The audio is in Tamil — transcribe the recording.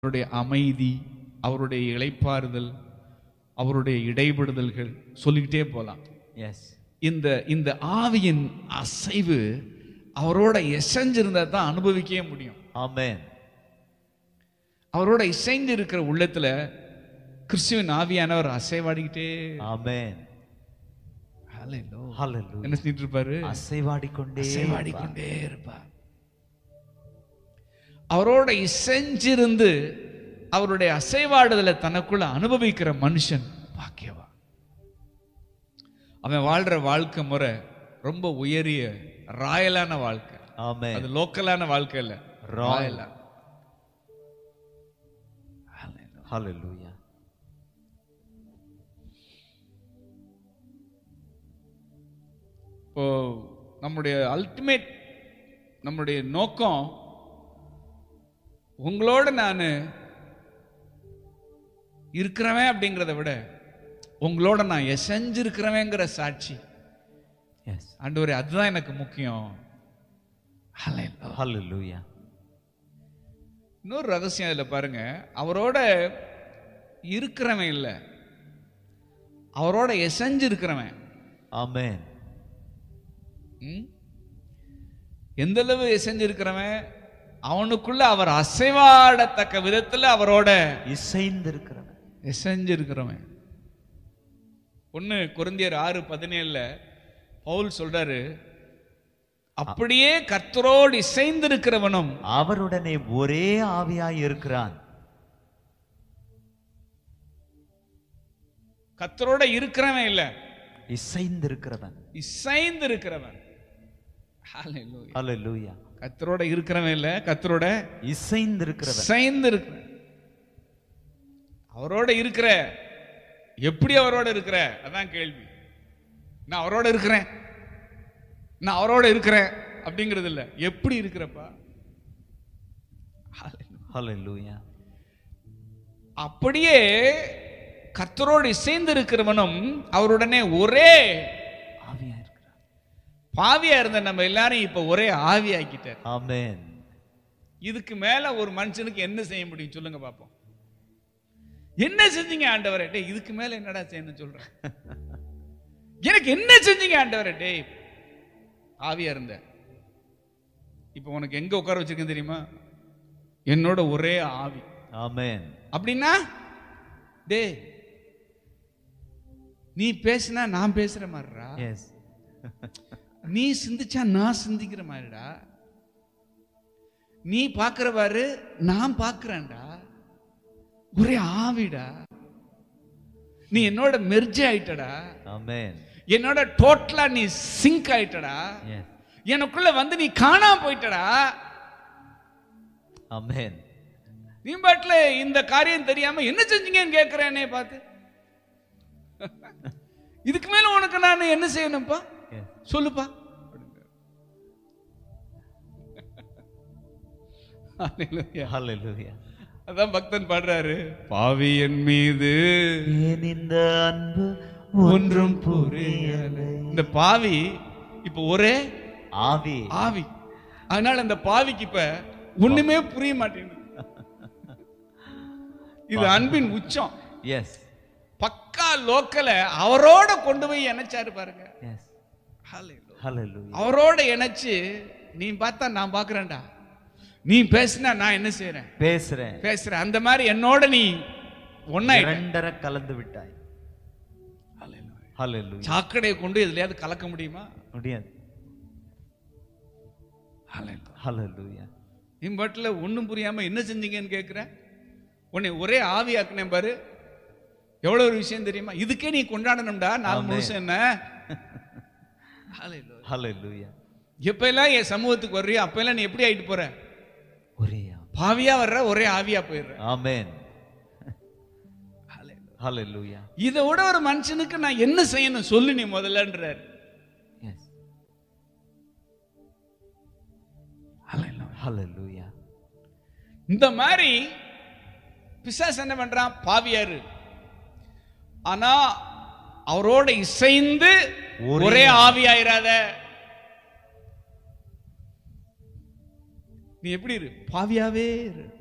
அவருடைய அமைதி அவருடைய இளைப்பாறுதல் அவருடைய இடைபடுதல்கள் சொல்லிக்கிட்டே போலாம் Yes. இந்த இந்த ஆவியின் அசைவு அவரோட எசைஞ்சிருந்தா தான் அனுபவிக்கவே முடியும் Amen. அவரோட இசைந்து இருக்கிற உள்ளத்துல கிறிஸ்துவின் ஆவியானவர் அசைவாடிக்கிட்டே Amen. Hallelujah. Hallelujah. என்ன செஞ்சிட்டு இருப்பாரு அசைவாடிக்கொண்டே அசைவாடிக்கொண்டே இருப்பார் அவரோட இசைஞ்சிருந்து அவருடைய அசைவாடுதலை தனக்குள்ள அனுபவிக்கிற மனுஷன் பாக்கியவா அவன் வாழ்ற வாழ்க்கை முறை ரொம்ப உயரிய ராயலான வாழ்க்கை Amen. அது லோக்கலான வாழ்க்கை இல்ல Royal. ராயலா Hallelujah. இப்போ நம்முடைய அல்டிமேட் நம்முடைய நோக்கம் உங்களோட நான் இருக்கிறவன் அப்படிங்கிறத விட உங்களோட நான் எசைஞ்சிருக்கிறவங்கிற சாட்சி Yes. ஆண்டவரே அதுதான் எனக்கு முக்கியம் Hallelujah. Hallelujah. இன்னொரு ரகசியம் அதில் பாருங்க அவரோட இருக்கிறவன் இல்லை அவரோட எசைஞ்சு இருக்கிறவன் Amen. ம்? எந்த அளவு எசைஞ்சிருக்கிறவன் அவனுக்குள்ள அவர் அசைவாடத்தக்க விதத்துல அவரோட இசைந்திருக்கிறவன் எசைஞ்சிருக்கிறவன் ஒண்ணு குருந்தியர் ஆறு பதினேழுல பவுல் சொல்றாரு அப்படியே கர்த்தரோடு இசைந்திருக்கிறவனும் அவருடனே ஒரே ஆவியாய் இருக்கிறான் கர்த்தரோட இருக்கிறவன் இல்ல இசைந்திருக்கிறவன் இசைந்து இருக்கிறவன் Hallelujah. Hallelujah. கர்த்தரோட இருக்கிறவன் இல்ல கர்த்தரோட இசைந்திருக்கிறவன் இசைந்து இருக்கிற அவரோட இருக்கிற எப்படி அவரோட இருக்கிற அதான் கேள்வி நான் அவரோட இருக்கிறேன் நான் அவரோட இருக்கிறேன் அப்படிங்கிறது இல்ல எப்படி இருக்கிறப்பா Hallelujah. அப்படியே கர்த்தரோடு இசைந்து இருக்கிறவனும் அவருடனே ஒரே ஆவியா இருக்கிறான் பாவியா இருந்த நம்ம எல்லாரும் இப்ப ஒரே ஆவியாக்கிட்டார் Amen. இதுக்கு மேல ஒரு மனுஷனுக்கு என்ன செய்ய முடியும் சொல்லுங்க பாப்போம் என்ன செஞ்சீங்க ஆண்டவரே டேய் இதுக்கு மேல என்னடா செய்யணும் சொல்றேன் எனக்கு என்ன செஞ்சீங்க ஆண்டவரே டேய் ஆவியா இருந்த இப்போ உனக்கு எங்க உட்கார வச்சிருக்கேன் தெரியுமா என்னோட ஒரே ஆவி Amen. அப்படின்னா டேய் நீ பேசினா நான் பேசுற மாதிரிடா Yes. நீ சிந்திச்சா நான் சிந்திக்கிற மாதிரிடா நீ பார்க்கிறவாரு நான் பார்க்கிறேன்டா ஒரே ஆவிடா நீ என்னோட மெர்ஜ் ஆயிட்டடா Amen. என்னோட டோட்டலா நீ சிங்க் ஆயிட்டடா Yes. எனக்குள்ள வந்து நீ காணாம போயிட்டடா Amen. நீ பாட்டுல இந்த காரியம் தெரியாம என்ன செஞ்சீங்கன்னு கேட்கிறேனே பார்த்து இதுக்கு மேல உனக்கு நான் என்ன செய்யணும்ப்பா Yes. சொல்லுப்பா Hallelujah. Hallelujah. அதான் பக்தன் பாடுறாரு பாவி என் மீது ஏன் இந்த அன்பு ஒன்றும் புரியல இந்த பாவி இப்ப ஒரே ஆவி ஆவி அதனால அந்த பாவிக்கு இப்ப ஒண்ணுமே புரிய மாட்டேங்குது இது அன்பின் உச்சம் எஸ் பக்கா லோக்கல அவரோட கொண்டு போய் இணைச்சாரு பாருங்க எஸ் Hallelujah. ஹalleluya அவரோட இணைச்சு நீ பார்த்தா நான் பார்க்கறேன்டா நீ பேசினா நான் என்ன செய்றேன் பேசுறேன் பேசுறேன் அந்த மாதிரி என்னோட நீ ஒன்னாயிட்ட இரண்டரை கலந்து விட்டாய் ஹalleluya சாக்கடையை கொண்டு எதுலயாவது கலக்க முடியுமா முடியாது ஹalleluya நீ பாட்டில் ஒன்றும் புரியாம என்ன செஞ்சீங்கன்னு கேட்குற உன்னை ஒரே ஆவியாக்குனேன் பாரு எவ்வளவு ஒரு விஷயம் தெரியுமா இதுக்கே நீ கொண்டாடணும்டா நாலு ஆமென். முழுசம் என்ன Hallelujah. ஹalleluya எப்ப எல்லாம் என் சமூகத்துக்கு வர்றியோ அப்ப எல்லாம் நீ எப்படி ஆயிட்டு போற ஒரே ஆவி பாவியா வர்ற ஒரே ஆவியா போயிடுற ஆமென் ஹalleluya இதை விட ஒரு மனுஷனுக்கு நான் என்ன செய்யணும் சொல்லு நீ முதல்லன்றார் எஸ் ஹalleluya இந்த மாதிரி பிசாசு என்ன பண்றான் பாவியாரு ஆனா அவரோட இசைந்து ஒரே ஒரே ஆவியாயிராத நீ எப்படி இரு பாவியாவே இரு